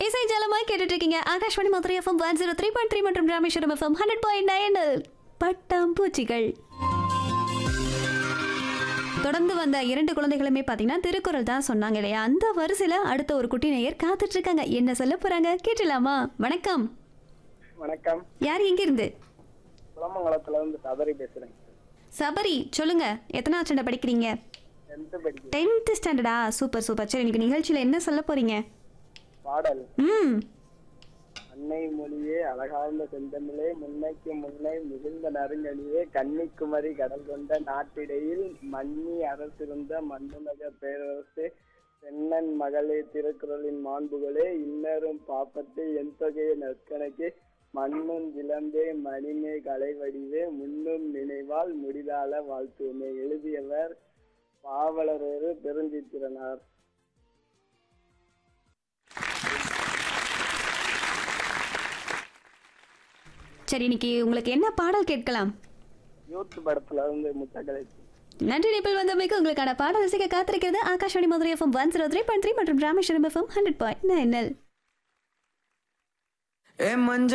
இசை ஜலமாய் கேட்டுட்டு இருக்கீங்க Akashvani Madurai FM one zero three point three மற்றும் Rameswaram FM hundred point nine பட்டாம்பூச்சிகள் தொடர்ந்து வந்த இரண்டு குழந்தைகளுமே பார்த்தீங்கன்னா திருக்குறள் தான் சொன்னாங்க இல்லையா அந்த வரிசையில் அடுத்த ஒரு குட்டி நேயர் காத்துட்டு இருக்காங்க என்ன சொல்ல போறாங்க கேட்டலாமா வணக்கம் வணக்கம் யார் எங்கிருந்து குளமங்கலத்துல இருந்து சபரி பேசுறேன் சபரி சொல்லுங்க எத்தனாவது ஸ்டாண்டர்ட் படிக்கிறீங்க டென்த்து படிக்கிறேன் டென்த் ஸ்டாண்டர்டா சூப்பர் சூப்பர் சரி இன்னைக்கு நிகழ்ச்சியில் என்ன சொல்ல போறீங்க பாடல் ம் அன்னை மொழியே அழகார்ந்த செந்தமிழே முன்னைக்கு முன்னை மிகுந்த நறுங்கனியே கன்னிக்குமரி கடல் கொண்ட நாட்டிடையில் மன்னி அரசிருந்த மண்ணுலக பேரரசு தென்னன் மகளே திருக்குறளின் மாண்புகளே இன்னரும் பாப்பத்தை என் தொகையை நற்கணக்கு மண்ணும் விளம்பே மணிமே கலைவடிவே முன்னும் நினைவால் முடிதால வாழ்த்துவமே எழுதியவர் பாவலரேறு பெருஞ்சித்திரனார் சரி இன்னைக்கு உங்களுக்கு என்ன பாடல் கேட்கலாம் யூத் படத்துல இருந்து முத்தக்கலை நன்றி நிபிள் வந்தமைக்கு உங்களுக்கான பாடல் ரசிக்க காத்திருக்கிறது Akashvani Madurai FM one zero three point three மற்றும் Rameswaram FM hundred point nine ஏ மஞ்ச